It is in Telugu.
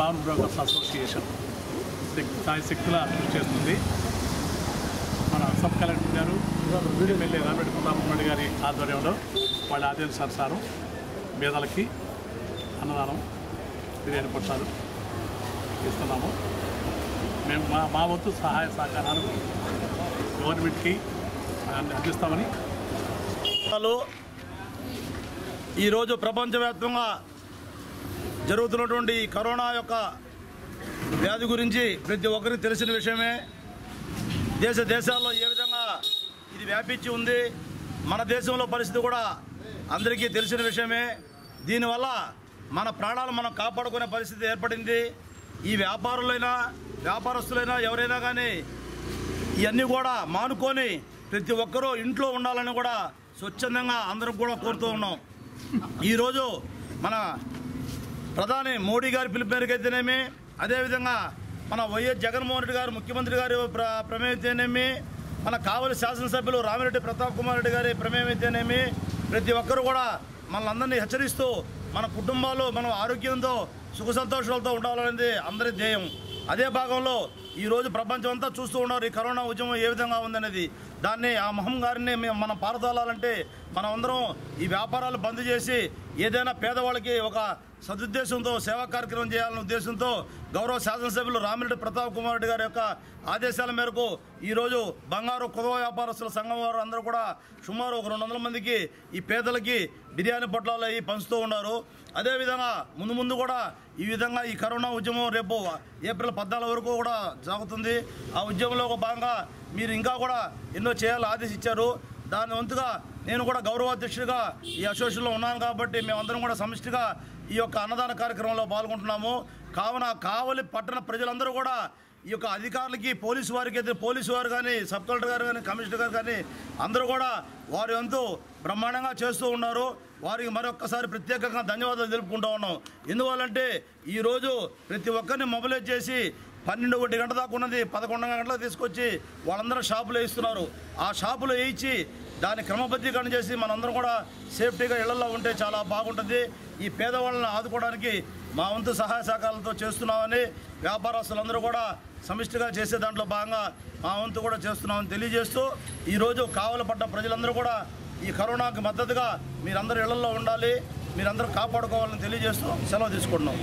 పవన్ బ్రోకర్స్ అసోసియేషన్ శక్- సాయి శక్తుల కృషి చేస్తుంది మన సబ్ కలెక్టర్ గారు ఎమ్మెల్యే రామిరెడ్డి ప్రతాప్ రెడ్డి గారి ఆధ్వర్యంలో వాళ్ళ ఆదేశానుసారం పేదలకి అన్నదానం బిర్యానీ పట్టాలు ఇస్తున్నాము మేము మా మా వంతు సహాయ సహకారాలు గవర్నమెంట్కి అంది- అందిస్తామని వాళ్ళు ఈరోజు ప్రపంచవ్యాప్తంగా జరుగుతున్నటువంటి ఈ కరోనా యొక్క వ్యాధి గురించి ప్రతి ఒక్కరికి తెలిసిన విషయమే దేశ దేశాల్లో ఏ విధంగా ఇది వ్యాపించి ఉంది మన దేశంలో పరిస్థితి కూడా అందరికీ తెలిసిన విషయమే దీనివల్ల మన ప్రాణాలు మనం కాపాడుకునే పరిస్థితి ఏర్పడింది ఈ వ్యాపారులైనా వ్యాపారస్తులైనా ఎవరైనా కానీ ఇవన్నీ కూడా మానుకొని ప్రతి ఒక్కరూ ఇంట్లో ఉండాలని కూడా స్వచ్ఛందంగా అందరం కూడా కోరుతూ ఉన్నాం ఈరోజు మన ప్రధాని మోడీ గారి పిలుపు మేరకు అయితేనేమి అదేవిధంగా మన వైఎస్ జగన్మోహన్ రెడ్డి గారు ముఖ్యమంత్రి గారి ప్ర ప్రమేయం అయితేనేమి మన కావలి శాసనసభ్యులు రామిరెడ్డి ప్రతాప్ కుమార్ రెడ్డి గారి ప్రమేయం అయితేనేమి ప్రతి ఒక్కరు కూడా మనల్ని హెచ్చరిస్తూ మన కుటుంబాలు మనం ఆరోగ్యంతో సుఖ సంతోషాలతో ఉండాలనేది అందరి ధ్యేయం అదే భాగంలో ఈరోజు ప్రపంచం అంతా చూస్తూ ఉన్నారు ఈ కరోనా ఉద్యమం ఏ విధంగా ఉందనేది దాన్ని ఆ మహం గారిని మేము మనం పారదోలాలంటే మనం అందరం ఈ వ్యాపారాలు బంద్ చేసి ఏదైనా పేదవాళ్ళకి ఒక సదుద్దేశంతో సేవా కార్యక్రమం చేయాలనే ఉద్దేశంతో గౌరవ శాసనసభ్యులు రామిరెడ్డి ప్రతాప్ కుమార్ రెడ్డి గారి యొక్క ఆదేశాల మేరకు ఈరోజు బంగారు కుదవ వ్యాపారస్తుల సంఘం వారు అందరూ కూడా సుమారు ఒక రెండు వందల మందికి ఈ పేదలకి బిర్యానీ పొట్లాలు అవి పంచుతూ ఉన్నారు అదేవిధంగా ముందు ముందు కూడా ఈ విధంగా ఈ కరోనా ఉద్యమం రేపు ఏప్రిల్ పద్నాలుగు వరకు కూడా సాగుతుంది ఆ ఉద్యమంలో ఒక భాగంగా మీరు ఇంకా కూడా ఎన్నో చేయాలని ఆదేశించారు దాని వంతుగా నేను కూడా గౌరవాధ్యక్షుడిగా ఈ అసోసియేషన్లో ఉన్నాను కాబట్టి మేమందరం కూడా సమిష్టిగా ఈ యొక్క అన్నదాన కార్యక్రమంలో పాల్గొంటున్నాము కావున కావలి పట్టణ ప్రజలందరూ కూడా ఈ యొక్క అధికారులకి పోలీసు వారికి అయితే పోలీసు వారు కానీ సబ్ కలెక్టర్ గారు కానీ కమిషనర్ గారు కానీ అందరూ కూడా వారి వంతు బ్రహ్మాండంగా చేస్తూ ఉన్నారు వారికి మరొక్కసారి ప్రత్యేకంగా ధన్యవాదాలు తెలుపుకుంటూ ఉన్నాం ఎందువల్లంటే ఈరోజు ప్రతి ఒక్కరిని మొబైలైజ్ చేసి పన్నెండు ఒకటి గంట దాకా ఉన్నది పదకొండు గంటలకు తీసుకొచ్చి వాళ్ళందరూ షాపులో వేయిస్తున్నారు ఆ షాపులో వేయించి దాన్ని క్రమబద్ధీకరణ చేసి మనందరం కూడా సేఫ్టీగా ఇళ్లలో ఉంటే చాలా బాగుంటుంది ఈ పేదవాళ్ళని ఆదుకోవడానికి మా వంతు సహాయ సహకారాలతో చేస్తున్నామని వ్యాపారస్తులందరూ కూడా సమిష్టిగా చేసే దాంట్లో భాగంగా మా వంతు కూడా చేస్తున్నామని తెలియజేస్తూ ఈరోజు కావలపడ్డ ప్రజలందరూ కూడా ఈ కరోనాకి మద్దతుగా మీరందరూ ఇళ్లలో ఉండాలి మీరందరూ కాపాడుకోవాలని తెలియజేస్తూ సెలవు తీసుకుంటున్నాం